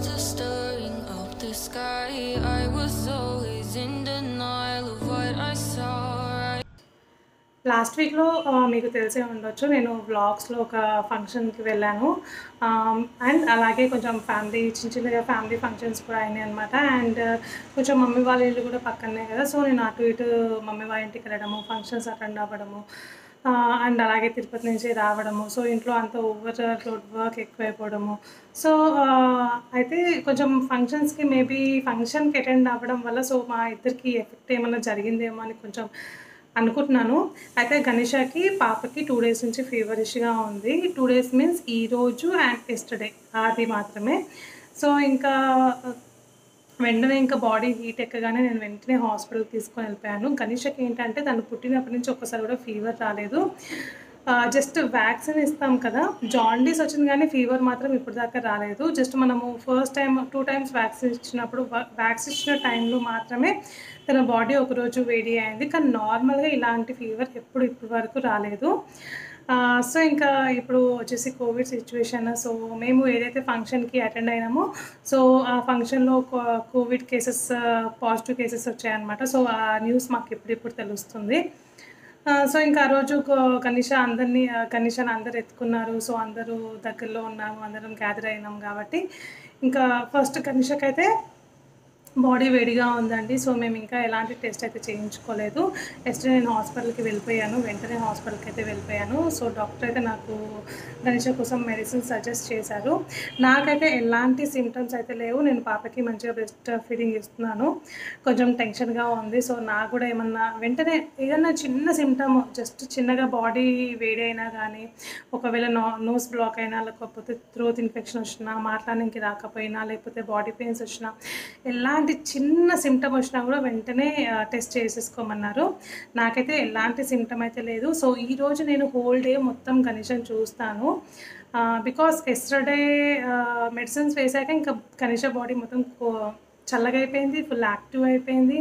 clouds are stirring up the sky. I was always in denial of what I saw. Right last వీక్లో మీకు తెలిసే ఉండొచ్చు నేను వ్లాగ్స్లో ఒక ఫంక్షన్కి వెళ్ళాను అండ్ అలాగే కొంచెం ఫ్యామిలీ చిన్న చిన్నగా ఫ్యామిలీ ఫంక్షన్స్ కూడా అయినాయి అనమాట అండ్ కొంచెం మమ్మీ వాళ్ళ ఇల్లు కూడా పక్కనే కదా సో నేను అటు ఇటు మమ్మీ వాళ్ళ ఇంటికి వెళ్ళడము ఫంక్షన్స్ అటెండ్ అవ్వడము అండ్ అలాగే తిరుపతి నుంచి రావడము సో ఇంట్లో అంత ఓవర్ లోడ్ వర్క్ ఎక్కువైపోవడము సో అయితే కొంచెం ఫంక్షన్స్కి మేబీ ఫంక్షన్కి అటెండ్ అవ్వడం వల్ల సో మా ఇద్దరికి ఎఫెక్ట్ ఏమైనా జరిగిందేమో అని కొంచెం అనుకుంటున్నాను అయితే గణేషకి పాపకి టూ డేస్ నుంచి ఫీవరిష్గా ఉంది టూ డేస్ మీన్స్ ఈ రోజు అండ్ ఎస్టర్డే అది మాత్రమే సో ఇంకా వెంటనే ఇంకా బాడీ హీట్ ఎక్కగానే నేను వెంటనే హాస్పిటల్కి తీసుకొని వెళ్ళిపోయాను గణేషకి ఏంటంటే తను పుట్టినప్పటి నుంచి ఒక్కసారి కూడా ఫీవర్ రాలేదు జస్ట్ వ్యాక్సిన్ ఇస్తాం కదా జాండీస్ వచ్చింది కానీ ఫీవర్ మాత్రం ఇప్పుడు దాకా రాలేదు జస్ట్ మనము first time two times vaccine ఇచ్చినప్పుడు వ్యాక్సిన్ ఇచ్చిన టైంలో మాత్రమే తన బాడీ ఒకరోజు వేడి అయింది కానీ నార్మల్గా ఇలాంటి ఫీవర్ ఎప్పుడు ఇప్పటి వరకు రాలేదు సో ఇంకా ఇప్పుడు వచ్చేసి కోవిడ్ సిచ్యువేషన్ సో మేము ఏదైతే ఫంక్షన్కి అటెండ్ అయినామో సో ఆ ఫంక్షన్లో కోవిడ్ కేసెస్ పాజిటివ్ కేసెస్ వచ్చాయన్నమాట సో ఆ న్యూస్ మాకు ఇప్పుడిప్పుడు తెలుస్తుంది సో ఇంకా ఆ రోజు కనీష అందరినీ కనీషని అందరు ఎత్తుకున్నారు సో అందరూ దగ్గరలో ఉన్నాము అందరం గ్యాదర్ అయినాం కాబట్టి ఇంకా ఫస్ట్ కనీషకైతే బాడీ వేడిగా ఉందండి సో మేము ఇంకా ఎలాంటి టెస్ట్ అయితే చేయించుకోలేదు నెక్స్ట్ నేను హాస్పిటల్కి వెళ్ళిపోయాను వెంటనే హాస్పిటల్కి అయితే వెళ్ళిపోయాను సో డాక్టర్ అయితే నాకు గణేష కోసం మెడిసిన్ సజెస్ట్ చేశారు నాకైతే ఎలాంటి సిమ్టమ్స్ అయితే లేవు నేను పాపకి మంచిగా బెస్ట్ ఫీడింగ్ ఇస్తున్నాను కొంచెం టెన్షన్గా ఉంది సో నాకు కూడా ఏమన్నా వెంటనే ఏదన్నా చిన్న సిమ్టమ్ జస్ట్ చిన్నగా బాడీ వేడి అయినా కానీ ఒకవేళ నో నోస్ బ్లాక్ అయినా లేకపోతే థ్రోత్ ఇన్ఫెక్షన్ వచ్చినా మాట్లాడడానికి రాకపోయినా లేకపోతే బాడీ పెయిన్స్ వచ్చినా ఎలాంటి చిన్న సిమ్టమ్ వచ్చినా కూడా వెంటనే టెస్ట్ చేసేసుకోమన్నారు నాకైతే ఎలాంటి సిమ్టమ్ అయితే లేదు సో ఈరోజు నేను హోల్ డే మొత్తం కనీసం చూస్తాను బికాస్ ఎస్టర్డే మెడిసిన్స్ వేసాక ఇంకా కనీస బాడీ మొత్తం చల్లగా అయిపోయింది ఫుల్ యాక్టివ్ అయిపోయింది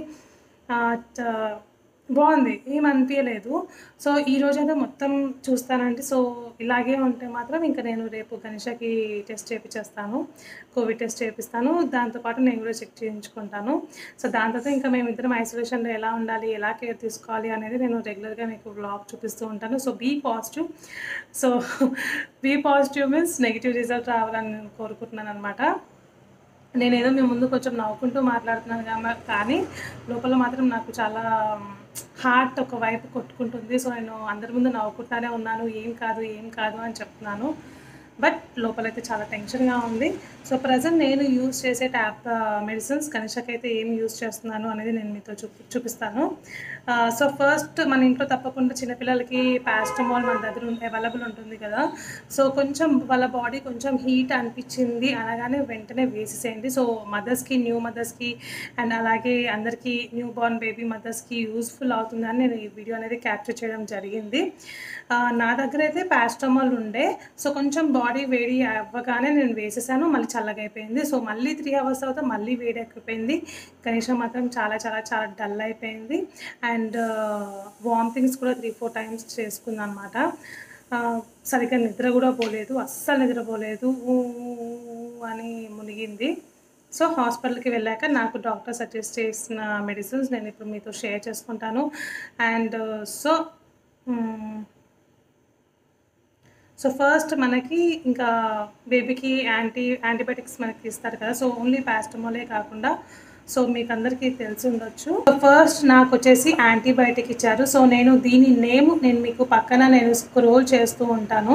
బాగుంది ఏం అనిపించలేదు సో ఈ రోజైతే మొత్తం చూస్తానంటే సో ఇలాగే ఉంటే మాత్రం ఇంకా నేను రేపు గణేషకి టెస్ట్ చేయించేస్తాను కోవిడ్ టెస్ట్ చేపిస్తాను దాంతోపాటు నేను కూడా చెక్ చేయించుకుంటాను సో దాని తర్వాత ఇంకా మేము ఇద్దరం ఐసోలేషన్లో ఎలా ఉండాలి ఎలా కేర్ తీసుకోవాలి అనేది నేను రెగ్యులర్గా మీకు బ్లాగ్ చూపిస్తూ ఉంటాను so be positive so be positive means negative result రావాలని నేను కోరుకుంటున్నాను అనమాట నేనేదో మీ ముందు కొంచెం నవ్వుకుంటూ మాట్లాడుతున్నాను కానీ లోపల మాత్రం నాకు చాలా హార్ట్ ఒక వైపు కొట్టుకుంటుంది సో నేను అందరి ముందు నవ్వుకుంటానే ఉన్నాను ఏం కాదు ఏం కాదు అని చెప్తున్నాను బట్ లోపలైతే చాలా టెన్షన్గా ఉంది సో ప్రజెంట్ నేను యూజ్ చేసే ట్యాబ్ మెడిసిన్స్ కనిషకైతే ఏం యూజ్ చేస్తున్నాను అనేది నేను మీతో చూపి చూపిస్తాను సో ఫస్ట్ మన ఇంట్లో తప్పకుండా చిన్నపిల్లలకి పాస్టమాల్ మన దగ్గర అవైలబుల్ ఉంటుంది కదా సో కొంచెం వాళ్ళ బాడీ కొంచెం హీట్ అనిపించింది అనగానే వెంటనే వేసేసేయండి సో మదర్స్కి న్యూ మదర్స్కి అండ్ అలాగే అందరికీ న్యూ బార్న్ బేబీ మదర్స్కి యూస్ఫుల్ అవుతుందని నేను ఈ వీడియో అనేది క్యాప్చర్ చేయడం జరిగింది నా దగ్గర అయితే పాస్టమాల్ ఉండే సో కొంచెం బాడీ వేడి అవ్వగానే నేను వేసేసాను మళ్ళీ చల్లగా అయిపోయింది సో మళ్ళీ త్రీ అవర్స్ తర్వాత మళ్ళీ వేడి ఎక్కిపోయింది కనీసం మాత్రం చాలా చాలా చాలా డల్ అయిపోయింది అండ్ వామిటింగ్స్ కూడా త్రీ ఫోర్ టైమ్స్ చేసుకుంది అనమాట సరిగ్గా నిద్ర కూడా పోలేదు అస్సలు నిద్రపోలేదు ఊ అని మునిగింది సో హాస్పిటల్కి వెళ్ళాక నాకు డాక్టర్ సజెస్ట్ చేసిన మెడిసిన్స్ నేను ఇప్పుడు మీతో షేర్ చేసుకుంటాను అండ్ సో సో ఫస్ట్ మనకి ఇంకా బేబీకి యాంటీ యాంటీబయాటిక్స్ మనకి ఇస్తారు కదా సో ఓన్లీ పాస్టమాలే కాకుండా సో మీకు అందరికీ తెలిసి ఉండొచ్చు ఫస్ట్ నాకు వచ్చేసి యాంటీబయాటిక్ ఇచ్చారు సో నేను దీని నేమ్ నేను మీకు పక్కన నేను స్క్రోల్ చేస్తూ ఉంటాను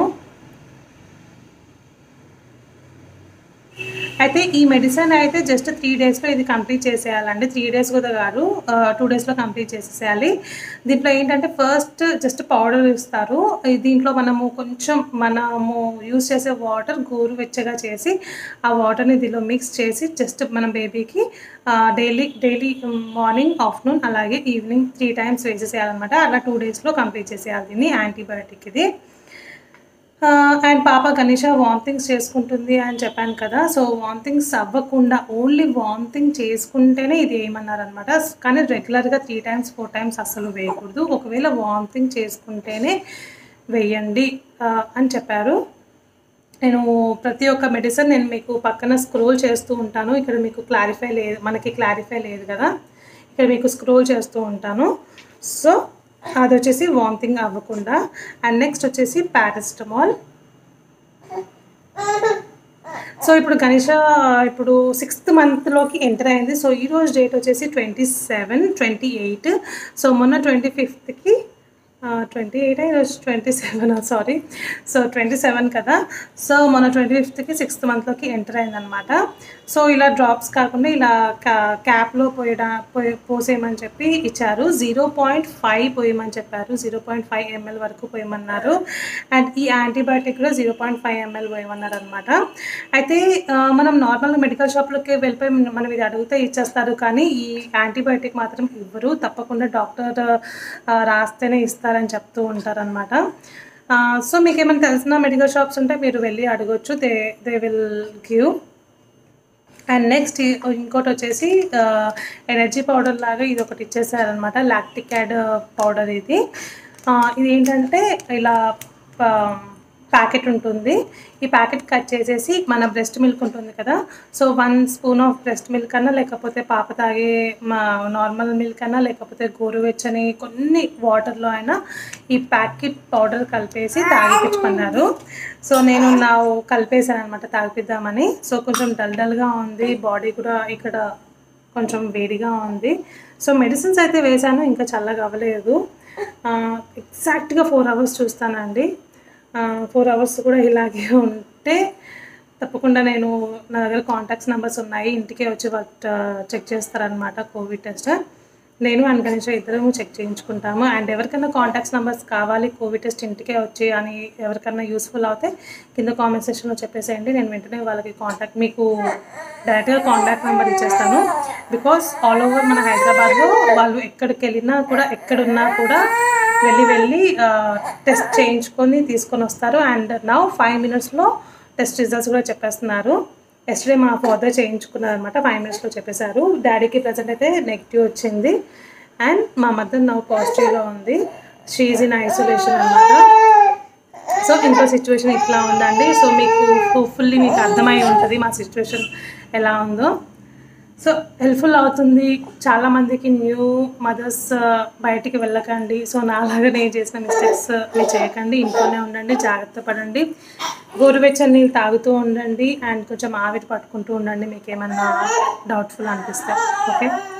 అయితే ఈ మెడిసిన్ అయితే జస్ట్ త్రీ డేస్లో ఇది కంప్లీట్ చేసేయాలండి త్రీ డేస్ కూడా కాదు టూ డేస్లో కంప్లీట్ చేసేసేయాలి దీంట్లో ఏంటంటే ఫస్ట్ జస్ట్ పౌడర్ ఇస్తారు దీంట్లో మనము కొంచెం మనము యూస్ చేసే వాటర్ గోరువెచ్చగా చేసి ఆ వాటర్ని దీనిలో మిక్స్ చేసి జస్ట్ మన బేబీకి డైలీ డైలీ మార్నింగ్ ఆఫ్టర్నూన్ అలాగే ఈవినింగ్ త్రీ టైమ్స్ వేసేసేయాలన్నమాట అలా టూ డేస్లో కంప్లీట్ చేసేయాలి దీన్ని యాంటీబయాటిక్ ఇది అండ్ పాప గణేష వామిటింగ్స్ చేసుకుంటుంది అని చెప్పాను కదా సో వామిటింగ్స్ అవ్వకుండా ఓన్లీ వామిటింగ్ చేసుకుంటేనే ఇది ఏమన్నారనమాట కానీ రెగ్యులర్గా త్రీ టైమ్స్ ఫోర్ టైమ్స్ అస్సలు వేయకూడదు ఒకవేళ వామిటింగ్ చేసుకుంటేనే వేయండి అని చెప్పారు నేను ప్రతి ఒక్క మెడిసిన్ నేను మీకు పక్కన స్క్రోల్ చేస్తూ ఉంటాను ఇక్కడ మీకు క్లారిఫై లేదు మనకి క్లారిఫై లేదు కదా ఇక్కడ మీకు స్క్రోల్ చేస్తూ ఉంటాను సో అది వచ్చేసి వామిటింగ్ అవ్వకుండా అండ్ నెక్స్ట్ వచ్చేసి పారాసిటమాల్ సో ఇప్పుడు గణేష ఇప్పుడు సిక్స్త్ మంత్లోకి ఎంటర్ అయింది సో ఈ రోజు డేట్ వచ్చేసి twenty seven twenty eight so మొన్న ట్వంటీ ఫిఫ్త్కి ట్వంటీ ఎయిట్ ఈరోజు twenty seven sorry so twenty seven కదా సో మొన్న ట్వంటీ ఫిఫ్త్కి సిక్స్త్ మంత్లోకి ఎంటర్ అయిందనమాట సో ఇలా డ్రాప్స్ కాకుండా ఇలా క్యా క్యాప్లో పోయడా పోయి పోసేయమని చెప్పి ఇచ్చారు జీరో పాయింట్ ఫైవ్ పోయమని చెప్పారు జీరో పాయింట్ ఫైవ్ ఎంఎల్ వరకు పోయమన్నారు అండ్ ఈ యాంటీబయాటిక్ కూడా జీరో పాయింట్ ఫైవ్ ఎంఎల్ పోయమన్నారు అనమాట అయితే ఆ, మనం నార్మల్గా మెడికల్ షాప్లోకి వెళ్ళిపోయి మనం ఇది అడిగితే ఇచ్చేస్తారు కానీ ఈ యాంటీబయాటిక్ మాత్రం ఇవ్వరు తప్పకుండా డాక్టర్ ఆ, రాస్తేనే ఇస్తారని చెప్తూ ఉంటారనమాట సో మీకు ఏమైనా తెలిసిన మెడికల్ షాప్స్ ఉంటే మీరు వెళ్ళి అడగొచ్చు they they will give and next ఇంకోటి వచ్చేసి ఎనర్జీ పౌడర్ లాగా ఇది ఒకటి ఇచ్చేసారనమాట లాక్టిక్ యాడ్ పౌడర్ ఇది ఆ, ఇది ఏంటంటే ఇలా ప్యాకెట్ ఉంటుంది ఈ ప్యాకెట్ కట్ చేసేసి మన బ్రెస్ట్ మిల్క్ ఉంటుంది కదా so one spoon of breast milk అన్నా లేకపోతే పాప తాగే మా నార్మల్ మిల్క్ అన్నా లేకపోతే గోరువెచ్చని కొన్ని వాటర్లో అయినా ఈ ప్యాకెట్ పౌడర్ కలిపేసి తాగిపించుకున్నారు సో నేను నా కలిపేసాను అనమాట తాగిపిద్దామని సో కొంచెం డల్ డల్గా ఉంది బాడీ కూడా ఇక్కడ కొంచెం వేడిగా ఉంది సో మెడిసిన్స్ అయితే వేశాను ఇంకా చల్లగా అవ్వలేదు ఎగ్జాక్ట్గా ఫోర్ అవర్స్ చూస్తానండి ఫోర్ అవర్స్ కూడా ఇలాగే ఉంటే తప్పకుండా నేను నా దగ్గర కాంటాక్ట్స్ నెంబర్స్ ఉన్నాయి ఇంటికే వచ్చి వాళ్ళు చెక్ చేస్తారనమాట కోవిడ్ టెస్ట్ నేను అండ్ గణేష్ ఇద్దరము చెక్ చేయించుకుంటాము అండ్ ఎవరికైనా కాంటాక్ట్స్ నెంబర్స్ కావాలి కోవిడ్ టెస్ట్ ఇంటికే వచ్చి అని ఎవరికైనా యూస్ఫుల్ అవుతే కింద కామెంట్ సెక్షన్లో చెప్పేసేయండి నేను వెంటనే వాళ్ళకి కాంటాక్ట్ మీకు డైరెక్ట్గా కాంటాక్ట్ నెంబర్ ఇచ్చేస్తాను బికాస్ ఆల్ ఓవర్ మన హైదరాబాద్లో వాళ్ళు ఎక్కడికి వెళ్ళినా కూడా ఎక్కడున్నా కూడా వెళ్ళి వెళ్ళి టెస్ట్ చేయించుకొని తీసుకొని వస్తారు అండ్ నౌ ఫైవ్ మినిట్స్లో టెస్ట్ రిజల్ట్స్ కూడా చెప్పేస్తున్నారు ఎస్టర్డే మా ఫాదర్ చేయించుకున్నారు అనమాట ఫైవ్ మినిట్స్లో చెప్పేశారు డాడీకి ప్రజెంట్ అయితే నెగిటివ్ వచ్చింది అండ్ మా మదర్ నవ్వు పాజిటివ్లో ఉంది షీఈ్ ఇన్ ఐసోలేషన్ అనమాట సో ఇంకో సిచ్యువేషన్ ఇట్లా ఉందండి సో మీకు హోప్ఫుల్లీ మీకు అర్థమై ఉంటుంది మా సిచ్యువేషన్ ఎలా ఉందో సో హెల్ప్ఫుల్ అవుతుంది చాలామందికి న్యూ మదర్స్ బయటికి వెళ్ళకండి సో నాలాగా నేను చేసిన మిస్టేక్స్ మీరు చేయకండి ఇంట్లోనే ఉండండి జాగ్రత్త పడండి గోరువెచ్చని నీళ్ళు తాగుతూ ఉండండి అండ్ కొంచెం ఆవిరి పట్టుకుంటూ ఉండండి మీకు ఏమన్నా డౌట్ఫుల్ అనిపిస్తే ఓకే